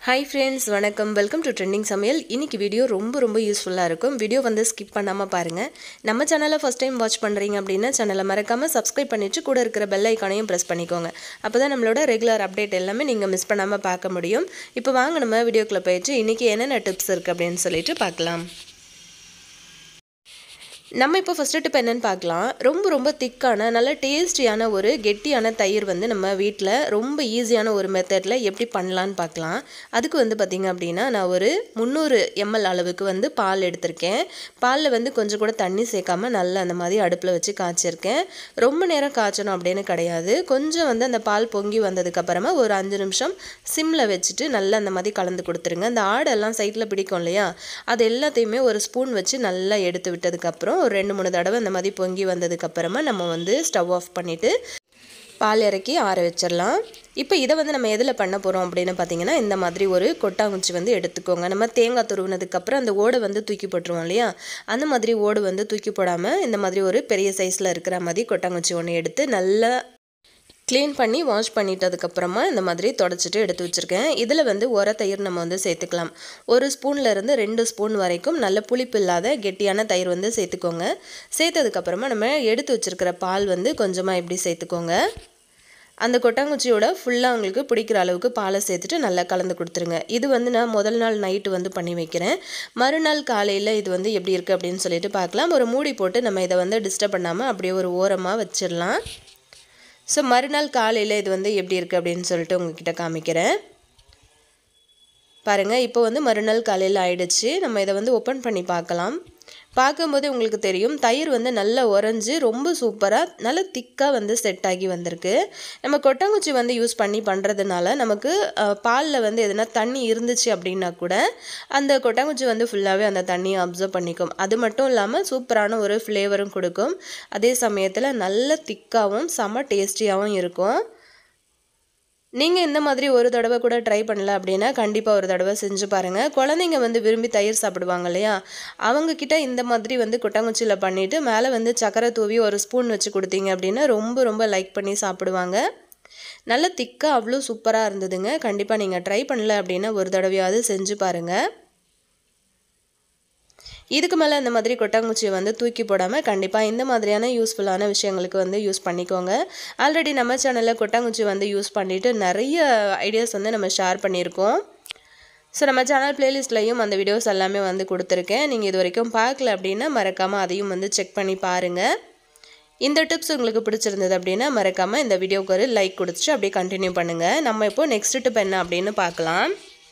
hi friends வணக்கம் welcome to trending சமையல் இன்னைக்கு வீடியோ ரொம்ப ரொம்ப யூஸ்ஃபுல்லாக இருக்கும் வீடியோ வந்து ஸ்கிப் பண்ணாமல் பாருங்கள் நம்ம சேனலை ஃபஸ்ட் டைம் வாட்ச் பண்ணுறீங்க அப்படின்னா சேனலை மறக்காமல் சப்ஸ்கிரைப் பண்ணிட்டு கூட இருக்கிற பெல் ஐக்கானையும் ப்ரெஸ் பண்ணிக்கோங்க அப்போ தான் நம்மளோட ரெகுலர் அப்டேட் எல்லாமே நீங்கள் மிஸ் பண்ணாமல் பார்க்க முடியும் இப்போ வாங்க நம்ம வீடியோக்குள்ளே போயிட்டு இன்றைக்கி என்னென்ன டிப்ஸ் இருக்குது அப்படின்னு சொல்லிட்டு பார்க்கலாம் நம்ம இப்போ ஃபஸ்ட்டு டிப் என்னென்னு பார்க்கலாம் ரொம்ப ரொம்ப திக்கான நல்ல டேஸ்டியான ஒரு கெட்டியான தயிர் வந்து நம்ம வீட்டில் ரொம்ப ஈஸியான ஒரு மெத்தடில் எப்படி பண்ணலான்னு பார்க்கலாம் அதுக்கு வந்து பார்த்திங்க அப்படின்னா நான் ஒரு முந்நூறு எம்எல் அளவுக்கு வந்து பால் எடுத்திருக்கேன் பாலில் வந்து கொஞ்சம் கூட தண்ணி சேர்க்காம நல்லா அந்த மாதிரி அடுப்பில் வச்சு காய்ச்சிருக்கேன் ரொம்ப நேரம் காய்ச்சணும் அப்படின்னு கிடையாது கொஞ்சம் வந்து அந்த பால் பொங்கி வந்ததுக்கப்புறமா ஒரு அஞ்சு நிமிஷம் சிம்மில் வச்சுட்டு நல்லா அந்த மாதிரி கலந்து கொடுத்துருங்க அந்த ஆடெல்லாம் சைட்டில் பிடிக்கும் இல்லையா அது எல்லாத்தையுமே ஒரு ஸ்பூன் வச்சு நல்லா எடுத்து விட்டதுக்கப்புறம் ஒரு ரெண்டு மூணு தடவை அந்த மாதிரி பொங்கி வந்ததுக்கப்புறமா நம்ம வந்து ஸ்டவ் ஆஃப் பண்ணிவிட்டு பால் இறக்கி ஆற வச்சிடலாம் இப்போ இதை வந்து நம்ம எதில் பண்ண போகிறோம் அப்படின்னு பார்த்தீங்கன்னா இந்த மாதிரி ஒரு கொட்டாங்குச்சி வந்து எடுத்துக்கோங்க நம்ம தேங்காய் துருவினதுக்கப்புறம் அந்த ஓடை வந்து தூக்கி போட்டுருவோம் இல்லையா அந்த மாதிரி ஓடு வந்து தூக்கி போடாமல் இந்த மாதிரி ஒரு பெரிய சைஸில் இருக்கிற மாதிரி கொட்டாங்குச்சி ஒன்று எடுத்து நல்லா க்ளீன் பண்ணி வாஷ் பண்ணிட்டதுக்கப்புறமா இந்த மாதிரி தொடச்சிட்டு எடுத்து வச்சுருக்கேன் இதில் வந்து உர தயிர் நம்ம வந்து சேர்த்துக்கலாம் ஒரு ஸ்பூன்லேருந்து ரெண்டு ஸ்பூன் வரைக்கும் நல்ல புளிப்பு இல்லாத கெட்டியான தயிர் வந்து சேர்த்துக்கோங்க சேர்த்ததுக்கப்புறமா நம்ம எடுத்து வச்சுருக்கிற பால் வந்து கொஞ்சமாக இப்படி சேர்த்துக்கோங்க அந்த கொட்டாங்குச்சியோட ஃபுல்லாக உங்களுக்கு பிடிக்கிற அளவுக்கு பாலை சேர்த்துட்டு நல்லா கலந்து கொடுத்துருங்க இது வந்து நான் முதல் நாள் நைட்டு வந்து பண்ணி வைக்கிறேன் மறுநாள் காலையில் இது வந்து எப்படி இருக்குது அப்படின்னு சொல்லிட்டு பார்க்கலாம் ஒரு மூடி போட்டு நம்ம இதை வந்து டிஸ்டர்ப் பண்ணாமல் அப்படியே ஒரு ஓரமாக வச்சிடலாம் ஸோ மறுநாள் காலையில் இது வந்து எப்படி இருக்குது அப்படின்னு சொல்லிட்டு உங்ககிட்ட காமிக்கிறேன் பாருங்கள் இப்போ வந்து மறுநாள் காலையில் ஆயிடுச்சு நம்ம இதை வந்து ஓப்பன் பண்ணி பார்க்கலாம் பார்க்கும்போதே உங்களுக்கு தெரியும் தயிர் வந்து நல்லா உறைஞ்சி ரொம்ப சூப்பராக நல்ல திக்காக வந்து செட் ஆகி வந்திருக்கு நம்ம கொட்டாங்குச்சி வந்து யூஸ் பண்ணி பண்ணுறதுனால நமக்கு பாலில் வந்து எதுனா தண்ணி இருந்துச்சு அப்படின்னா கூட அந்த கொட்டாங்குச்சி வந்து ஃபுல்லாகவே அந்த தண்ணியை அப்சர்வ் பண்ணிக்கும் அது மட்டும் இல்லாமல் சூப்பரான ஒரு ஃப்ளேவரும் கொடுக்கும் அதே சமயத்தில் நல்ல திக்காகவும் செம்ம டேஸ்டியாகவும் இருக்கும் நீங்கள் இந்த மாதிரி ஒரு தடவை கூட ட்ரை பண்ணல அப்படின்னா கண்டிப்பாக ஒரு தடவை செஞ்சு பாருங்கள் குழந்தைங்க வந்து விரும்பி தயிர் சாப்பிடுவாங்க இல்லையா அவங்கக்கிட்ட இந்த மாதிரி வந்து கொட்டாங்குச்சியில் பண்ணிவிட்டு மேலே வந்து சக்கரை தூவி ஒரு ஸ்பூன் வச்சு கொடுத்தீங்க அப்படின்னா ரொம்ப ரொம்ப லைக் பண்ணி சாப்பிடுவாங்க நல்ல திக்காக அவ்வளோ சூப்பராக இருந்ததுங்க கண்டிப்பாக நீங்கள் ட்ரை பண்ணல அப்படின்னா ஒரு தடவையாவது செஞ்சு பாருங்கள் இதுக்கு மேலே இந்த மாதிரி கொட்டாங்குச்சியை வந்து தூக்கி போடாமல் கண்டிப்பாக இந்த மாதிரியான யூஸ்ஃபுல்லான விஷயங்களுக்கு வந்து யூஸ் பண்ணிக்கோங்க ஆல்ரெடி நம்ம சேனலில் கொட்டாங்குச்சி வந்து யூஸ் பண்ணிவிட்டு நிறைய ஐடியாஸ் வந்து நம்ம ஷேர் பண்ணியிருக்கோம் ஸோ நம்ம சேனல் பிளேலிஸ்ட்லேயும் அந்த வீடியோஸ் எல்லாமே வந்து கொடுத்துருக்கேன் நீங்கள் இது வரைக்கும் பார்க்கல அப்படின்னா மறக்காமல் அதையும் வந்து செக் பண்ணி பாருங்கள் இந்த டிப்ஸ் உங்களுக்கு பிடிச்சிருந்தது அப்படின்னா மறக்காமல் இந்த வீடியோவுக்கு ஒரு லைக் கொடுத்துட்டு அப்படியே கண்டினியூ பண்ணுங்கள் நம்ம இப்போது நெக்ஸ்ட் டிப் என்ன அப்படின்னு பார்க்கலாம்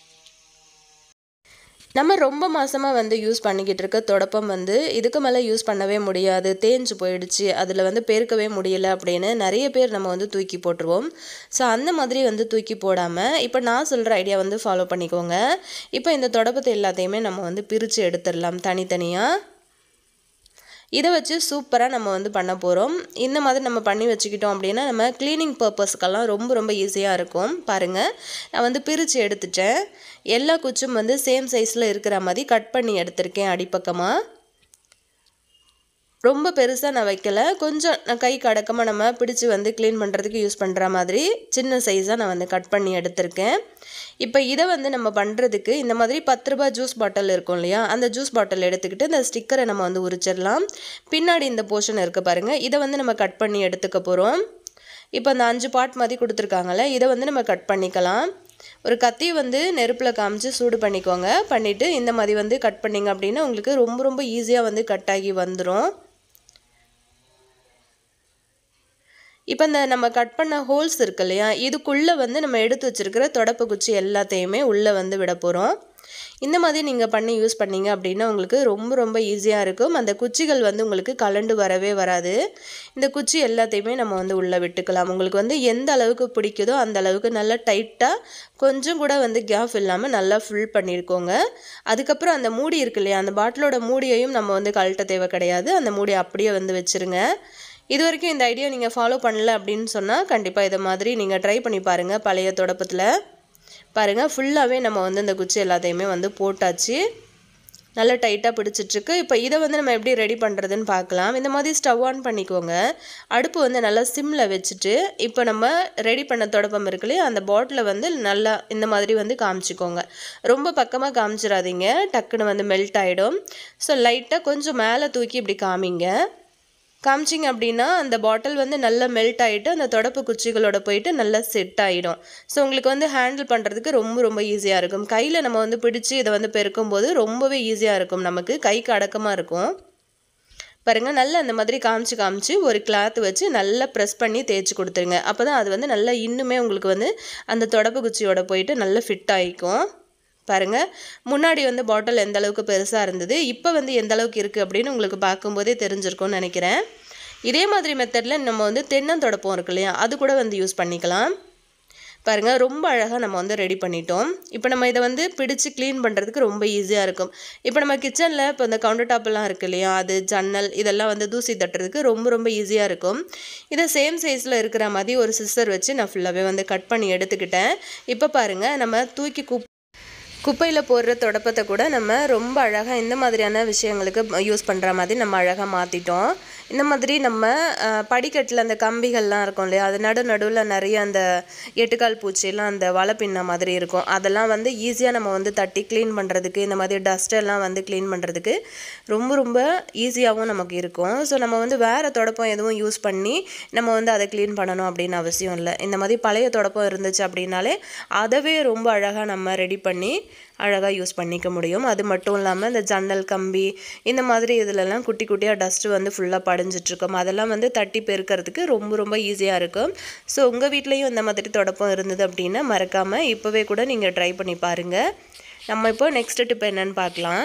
நம்ம ரொம்ப மாதமாக வந்து யூஸ் பண்ணிக்கிட்டு இருக்க தொடப்பம் வந்து இதுக்கு மேலே யூஸ் பண்ணவே முடியாது தேஞ்சு போயிடுச்சு அதில் வந்து பெருக்கவே முடியல அப்படின்னு நிறைய பேர் நம்ம வந்து தூக்கி போட்டுருவோம் ஸோ அந்த மாதிரி வந்து தூக்கி போடாமல் இப்போ நான் சொல்கிற ஐடியா வந்து ஃபாலோ பண்ணிக்கோங்க இப்போ இந்த தொடப்பத்தை எல்லாத்தையுமே நம்ம வந்து பிரித்து எடுத்துடலாம் தனித்தனியாக இதை வச்சு சூப்பராக நம்ம வந்து பண்ண போகிறோம் இந்த மாதிரி நம்ம பண்ணி வச்சுக்கிட்டோம் அப்படின்னா நம்ம க்ளீனிங் பர்பஸ்க்கெல்லாம் ரொம்ப ரொம்ப ஈஸியாக இருக்கும் பாருங்கள் நான் வந்து பிரித்து எடுத்துட்டேன் எல்லா குச்சும் வந்து சேம் சைஸில் இருக்கிற மாதிரி கட் பண்ணி எடுத்திருக்கேன் அடிப்பக்கமாக ரொம்ப பெருசாக நான் வைக்கல கொஞ்சம் நான் கை கடக்கமாக நம்ம பிடிச்சி வந்து க்ளீன் பண்ணுறதுக்கு யூஸ் பண்ணுற மாதிரி சின்ன சைஸாக நான் வந்து கட் பண்ணி எடுத்திருக்கேன் இப்போ இதை வந்து நம்ம பண்ணுறதுக்கு இந்த மாதிரி பத்து ரூபாய் ஜூஸ் பாட்டில் இருக்கும் இல்லையா அந்த ஜூஸ் பாட்டில் எடுத்துக்கிட்டு இந்த ஸ்டிக்கரை நம்ம வந்து உரிச்சிடலாம் பின்னாடி இந்த போர்ஷன் இருக்குது பாருங்கள் இதை வந்து நம்ம கட் பண்ணி எடுத்துக்க போகிறோம் இப்போ அந்த அஞ்சு பார்ட் மாதிரி கொடுத்துருக்காங்கல்ல இதை வந்து நம்ம கட் பண்ணிக்கலாம் ஒரு கத்தி வந்து நெருப்பில் காமிச்சு சூடு பண்ணிக்கோங்க பண்ணிவிட்டு இந்த மாதிரி வந்து கட் பண்ணிங்க அப்படின்னா உங்களுக்கு ரொம்ப ரொம்ப ஈஸியாக வந்து கட் ஆகி வந்துடும் இப்போ இந்த நம்ம கட் பண்ண ஹோல்ஸ் இருக்கு இல்லையா இதுக்குள்ளே வந்து நம்ம எடுத்து வச்சுருக்கிற தொடப்பு குச்சி எல்லாத்தையுமே உள்ளே வந்து விட போகிறோம் இந்த மாதிரி நீங்கள் பண்ணி யூஸ் பண்ணீங்க அப்படின்னா உங்களுக்கு ரொம்ப ரொம்ப ஈஸியாக இருக்கும் அந்த குச்சிகள் வந்து உங்களுக்கு கலண்டு வரவே வராது இந்த குச்சி எல்லாத்தையுமே நம்ம வந்து உள்ளே விட்டுக்கலாம் உங்களுக்கு வந்து எந்த அளவுக்கு பிடிக்குதோ அந்த அளவுக்கு நல்லா டைட்டாக கொஞ்சம் கூட வந்து கேப் இல்லாமல் நல்லா ஃபில் பண்ணியிருக்கோங்க அதுக்கப்புறம் அந்த மூடி இருக்கு இல்லையா அந்த பாட்டிலோட மூடியையும் நம்ம வந்து கழட்ட தேவை கிடையாது அந்த மூடி அப்படியே வந்து வச்சுருங்க இது வரைக்கும் இந்த ஐடியா நீங்கள் ஃபாலோ பண்ணல அப்படின்னு சொன்னால் கண்டிப்பாக இதை மாதிரி நீங்கள் ட்ரை பண்ணி பாருங்கள் பழைய தொடப்பத்தில் பாருங்கள் ஃபுல்லாகவே நம்ம வந்து இந்த குச்சி எல்லாத்தையுமே வந்து போட்டாச்சு நல்லா டைட்டாக பிடிச்சிட்ருக்கு இப்போ இதை வந்து நம்ம எப்படி ரெடி பண்ணுறதுன்னு பார்க்கலாம் இந்த மாதிரி ஸ்டவ் ஆன் பண்ணிக்கோங்க அடுப்பு வந்து நல்லா சிம்மில் வச்சுட்டு இப்போ நம்ம ரெடி பண்ண தொடப்பம் இருக்கு இல்லையா அந்த பாட்டிலை வந்து நல்லா இந்த மாதிரி வந்து காமிச்சிக்கோங்க ரொம்ப பக்கமாக காமிச்சிடாதீங்க டக்குன்னு வந்து மெல்ட் ஆகிடும் ஸோ லைட்டாக கொஞ்சம் மேலே தூக்கி இப்படி காமிங்க காமிச்சிங்க அப்படின்னா அந்த பாட்டில் வந்து நல்லா மெல்ட் ஆகிட்டு அந்த தொடப்பு குச்சிகளோட போயிட்டு நல்லா செட் ஆகிடும் ஸோ உங்களுக்கு வந்து ஹேண்டில் பண்ணுறதுக்கு ரொம்ப ரொம்ப ஈஸியாக இருக்கும் கையில் நம்ம வந்து பிடிச்சி இதை வந்து பெருக்கும்போது ரொம்பவே ஈஸியாக இருக்கும் நமக்கு கைக்கு அடக்கமாக இருக்கும் பாருங்கள் நல்லா அந்த மாதிரி காமிச்சு காமிச்சு ஒரு கிளாத் வச்சு நல்லா ப்ரெஸ் பண்ணி தேய்ச்சி கொடுத்துருங்க அப்போ தான் அது வந்து நல்லா இன்னுமே உங்களுக்கு வந்து அந்த தொடப்பு குச்சியோட போயிட்டு நல்லா ஃபிட் ஆகிக்கும் பாருங்கள் முன்னாடி வந்து பாட்டில் எந்த அளவுக்கு பெருசாக இருந்தது இப்போ வந்து எந்த அளவுக்கு இருக்குது அப்படின்னு உங்களுக்கு பார்க்கும்போதே தெரிஞ்சிருக்கும்னு நினைக்கிறேன் இதே மாதிரி மெத்தடில் நம்ம வந்து தென்னந்தொடப்பம் இருக்கு இல்லையா அது கூட வந்து யூஸ் பண்ணிக்கலாம் பாருங்கள் ரொம்ப அழகாக நம்ம வந்து ரெடி பண்ணிட்டோம் இப்போ நம்ம இதை வந்து பிடிச்சு க்ளீன் பண்ணுறதுக்கு ரொம்ப ஈஸியாக இருக்கும் இப்போ நம்ம கிச்சனில் இப்போ இந்த கவுண்டர் டாப்லாம் இருக்கு இல்லையா அது ஜன்னல் இதெல்லாம் வந்து தூசி தட்டுறதுக்கு ரொம்ப ரொம்ப ஈஸியாக இருக்கும் இதை சேம் சைஸில் இருக்கிற மாதிரி ஒரு சிஸ்டர் வச்சு நான் ஃபுல்லாகவே வந்து கட் பண்ணி எடுத்துக்கிட்டேன் இப்போ பாருங்கள் நம்ம தூக்கி குப் குப்பையில் போடுற தொடப்பத்தை கூட நம்ம ரொம்ப அழகாக இந்த மாதிரியான விஷயங்களுக்கு யூஸ் பண்ணுற மாதிரி நம்ம அழகாக மாற்றிட்டோம் இந்த மாதிரி நம்ம அஹ், படிக்கட்டில் அந்த கம்பிகள்லாம் இருக்கும் இல்லையா அது நடு நடுவில் நிறைய அந்த எட்டுக்கால் பூச்சிலாம் அந்த வலை பின்ன மாதிரி இருக்கும் அதெல்லாம் வந்து ஈஸியாக நம்ம வந்து தட்டி க்ளீன் பண்ணுறதுக்கு இந்த மாதிரி dust எல்லாம் வந்து க்ளீன் பண்ணுறதுக்கு ரொம்ப ரொம்ப ஈஸியாகவும் நமக்கு இருக்கும் ஸோ நம்ம வந்து வேறு தொடப்பம் எதுவும் யூஸ் பண்ணி நம்ம வந்து அதை க்ளீன் பண்ணணும் அப்படின்னு அவசியம் இல்லை இந்த மாதிரி பழைய தொடப்பம் இருந்துச்சு அப்படின்னாலே அதவே ரொம்ப அழகாக நம்ம ரெடி பண்ணி அழகாக யூஸ் பண்ணிக்க முடியும் அது மட்டும் இல்லாமல் இந்த ஜன்னல் கம்பி இந்த மாதிரி இதுலலாம் குட்டி குட்டியாக டஸ்ட்டு வந்து ஃபுல்லாக படிஞ்சிட்ருக்கும் அதெல்லாம் வந்து தட்டி பெருக்கிறதுக்கு ரொம்ப ரொம்ப ஈஸியாக இருக்கும் ஸோ உங்கள் வீட்லேயும் இந்த மாதிரி தொடப்பம் இருந்தது அப்படின்னா மறக்காமல் இப்போவே கூட நீங்கள் ட்ரை பண்ணி பாருங்கள் நம்ம இப்போ நெக்ஸ்ட் டிப் என்னன்னு பார்க்கலாம்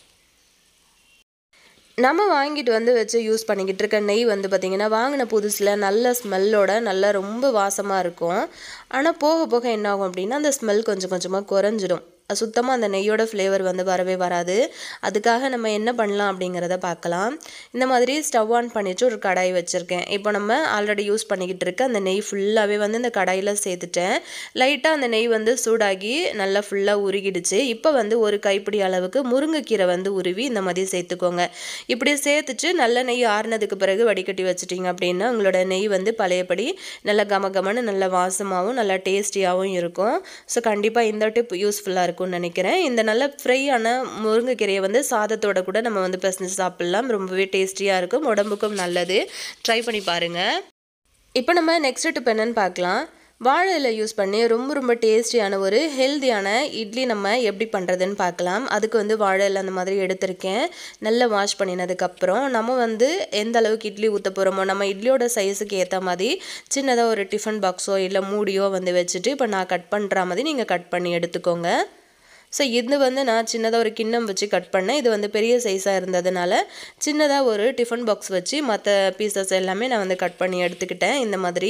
நம்ம வாங்கிட்டு வந்து வச்சு யூஸ் பண்ணிக்கிட்டு இருக்க நெய் வந்து பார்த்திங்கன்னா வாங்கின புதுசில் நல்ல ஸ்மெல்லோட நல்லா ரொம்ப வாசமாக இருக்கும் ஆனால் போக போக என்ன ஆகும் அப்படின்னா அந்த ஸ்மெல் கொஞ்சம் கொஞ்சமாக குறைஞ்சிடும் சுத்தமாக அந்த நெய்யோட ஃப்ளேவர் வந்து வரவே வராது அதுக்காக நம்ம என்ன பண்ணலாம் அப்படிங்கிறத பார்க்கலாம் இந்த மாதிரி ஸ்டவ் ஆன் பண்ணிட்டு ஒரு கடாய் வச்சுருக்கேன் இப்போ நம்ம ஆல்ரெடி யூஸ் பண்ணிக்கிட்டு இருக்க அந்த நெய் ஃபுல்லாகவே வந்து இந்த கடாயில் சேர்த்துட்டேன் லைட்டாக அந்த நெய் வந்து சூடாகி நல்லா ஃபுல்லாக உருகிடுச்சு இப்போ வந்து ஒரு கைப்பிடி அளவுக்கு முருங்கைக்கீரை வந்து உருவி இந்த மாதிரி சேர்த்துக்கோங்க இப்படி சேர்த்துட்டு நல்ல நெய் ஆறுனதுக்கு பிறகு வடிகட்டி வச்சிட்டிங்க அப்படின்னா உங்களோட நெய் வந்து பழையபடி நல்லா கம கமன்னு நல்ல வாசமாகவும் நல்லா டேஸ்டியாகவும் இருக்கும் ஸோ கண்டிப்பாக இந்த டிப் யூஸ்ஃபுல்லாக இருக்கும்னு நினைக்கிறேன் இந்த நல்ல ஃப்ரையான முருங்கைக்கீரையை வந்து சாதத்தோட கூட நம்ம வந்து பிசைஞ்சு சாப்பிட்லாம் ரொம்பவே டேஸ்டியாக இருக்கும் உடம்புக்கும் நல்லது ட்ரை பண்ணி பாருங்கள் இப்போ நம்ம நெக்ஸ்ட் டிப் என்னன்னு பார்க்கலாம் வாழை இலை யூஸ் பண்ணி ரொம்ப ரொம்ப டேஸ்டியான ஒரு ஹெல்த்தியான இட்லி நம்ம எப்படி பண்ணுறதுன்னு பார்க்கலாம் அதுக்கு வந்து வாழை இலை அந்த மாதிரி எடுத்திருக்கேன் நல்லா வாஷ் பண்ணினதுக்கப்புறம் நம்ம வந்து எந்த அளவுக்கு இட்லி ஊற்ற போகிறோமோ நம்ம இட்லியோட சைஸுக்கு ஏற்ற மாதிரி சின்னதாக ஒரு டிஃபன் பாக்ஸோ இல்லை மூடியோ வந்து வச்சுட்டு இப்போ நான் கட் பண்ணுற மாதிரி நீங்கள் கட் பண்ணி எடுத்துக்கோங்க ஸோ இது வந்து நான் சின்னதாக ஒரு கிண்ணம் வச்சு கட் பண்ணேன் இது வந்து பெரிய சைஸாக இருந்ததுனால சின்னதாக ஒரு டிஃபன் பாக்ஸ் வச்சு மற்ற பீசஸ் எல்லாமே நான் வந்து கட் பண்ணி எடுத்துக்கிட்டேன் இந்த மாதிரி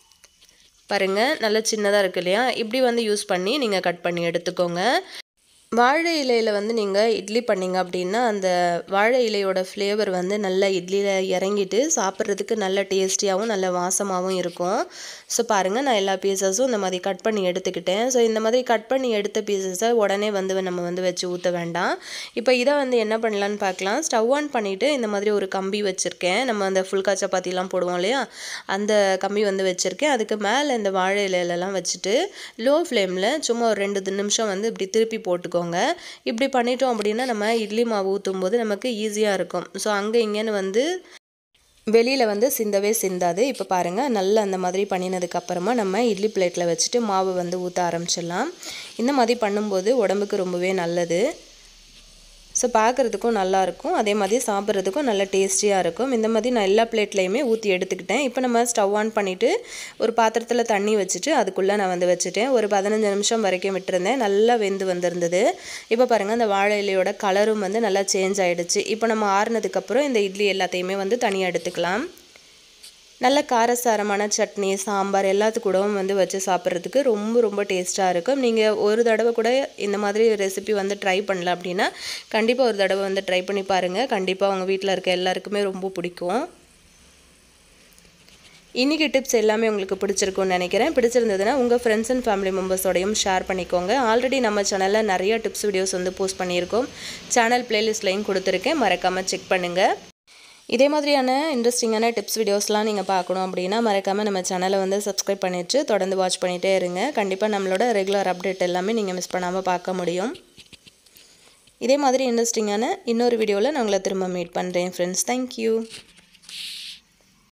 பாருங்கள் நல்லா சின்னதாக இருக்கு இல்லையா இப்படி வந்து யூஸ் பண்ணி நீங்கள் கட் பண்ணி எடுத்துக்கோங்க வாழை இலையில் வந்து நீங்கள் இட்லி பண்ணீங்க அப்படின்னா அந்த வாழை இலையோட ஃப்ளேவர் வந்து நல்லா இட்லியில் இறங்கிட்டு சாப்பிட்றதுக்கு நல்ல டேஸ்டியாகவும் நல்ல வாசமாகவும் இருக்கும் ஸோ பாருங்கள் நான் எல்லா பீசஸும் இந்த மாதிரி கட் பண்ணி எடுத்துக்கிட்டேன் ஸோ இந்த மாதிரி கட் பண்ணி எடுத்த பீசஸை உடனே வந்து நம்ம வந்து வச்சு ஊற்ற வேண்டாம் இப்போ இதை வந்து என்ன பண்ணலான்னு பார்க்கலாம் ஸ்டவ் ஆன் பண்ணிவிட்டு இந்த மாதிரி ஒரு கம்பி வச்சுருக்கேன் நம்ம அந்த ஃபுல்கா சப்பாத்திலாம் போடுவோம் இல்லையா அந்த கம்பி வந்து வச்சுருக்கேன் அதுக்கு மேலே இந்த வாழை இலையிலலாம் வச்சுட்டு லோ ஃப்ளேமில் சும்மா ஒரு ரெண்டு நிமிஷம் வந்து இப்படி திருப்பி போட்டுக்கோங்க இப்படி பண்ணிட்டோம் அப்படின்னா நம்ம இட்லி மாவு ஊற்றும் போது நமக்கு ஈஸியாக இருக்கும் ஸோ அங்கே இங்கேன்னு வந்து வெளியில் வந்து சிந்தவே சிந்தாது இப்போ பாருங்கள் நல்லா அந்த மாதிரி பண்ணினதுக்கு அப்புறமா நம்ம இட்லி பிளேட்டில் வச்சுட்டு மாவு வந்து ஊற்ற ஆரம்பிச்சிடலாம் இந்த மாதிரி பண்ணும்போது உடம்புக்கு ரொம்பவே நல்லது ஸோ பார்க்குறதுக்கும் நல்லாயிருக்கும் அதே மாதிரி சாப்பிட்றதுக்கும் நல்ல டேஸ்டியாக இருக்கும் இந்த மாதிரி நான் எல்லா பிளேட்லேயுமே ஊற்றி எடுத்துக்கிட்டேன் இப்போ நம்ம ஸ்டவ் ஆன் பண்ணிவிட்டு ஒரு பாத்திரத்தில் தண்ணி வச்சுட்டு அதுக்குள்ளே நான் வந்து வச்சுட்டேன் ஒரு பதினஞ்சு நிமிஷம் வரைக்கும் விட்டுருந்தேன் நல்லா வெந்து வந்திருந்தது இப்போ பாருங்கள் அந்த வாழை இலையோட கலரும் வந்து நல்லா சேஞ்ச் ஆகிடுச்சு இப்போ நம்ம ஆறுனதுக்கப்புறம் இந்த இட்லி எல்லாத்தையுமே வந்து தனியாக எடுத்துக்கலாம் நல்ல காரசாரமான சட்னி சாம்பார் எல்லாத்து கூடவும் வந்து வச்சு சாப்பிட்றதுக்கு ரொம்ப ரொம்ப டேஸ்ட்டாக இருக்கும் நீங்கள் ஒரு தடவை கூட இந்த மாதிரி ரெசிபி வந்து ட்ரை பண்ணல அப்படின்னா கண்டிப்பாக ஒரு தடவை வந்து ட்ரை பண்ணி பாருங்கள் கண்டிப்பாக உங்கள் வீட்டில் இருக்க எல்லாருக்குமே ரொம்ப பிடிக்கும் இன்றைக்கி டிப்ஸ் எல்லாமே உங்களுக்கு பிடிச்சிருக்கும்னு நினைக்கிறேன் பிடிச்சிருந்ததுன்னா உங்கள் ஃப்ரெண்ட்ஸ் அண்ட் ஃபேமிலி மெம்பர்ஸோடையும் ஷேர் பண்ணிக்கோங்க ஆல்ரெடி நம்ம சேனலில் நிறைய டிப்ஸ் வீடியோஸ் வந்து போஸ்ட் பண்ணியிருக்கோம் சேனல் பிளேலிஸ்ட்லையும் கொடுத்துருக்கேன் மறக்காமல் செக் பண்ணுங்கள் இதே மாதிரியான இன்ட்ரெஸ்டிங்கான டிப்ஸ் வீடியோஸ்லாம் நீங்கள் பார்க்கணும் அப்படின்னா மறக்காமல் நம்ம சேனலை வந்து சப்ஸ்கிரைப் பண்ணிவிட்டு தொடர்ந்து வாட்ச் பண்ணிகிட்டே இருங்க கண்டிப்பாக நம்மளோட ரெகுலர் அப்டேட் எல்லாமே நீங்கள் மிஸ் பண்ணாமல் பார்க்க முடியும் இதே மாதிரி இன்ட்ரெஸ்டிங்கான இன்னொரு வீடியோவில் நான் உங்களை திரும்ப மீட் பண்ணுறேன் ஃப்ரெண்ட்ஸ் தேங்க்யூ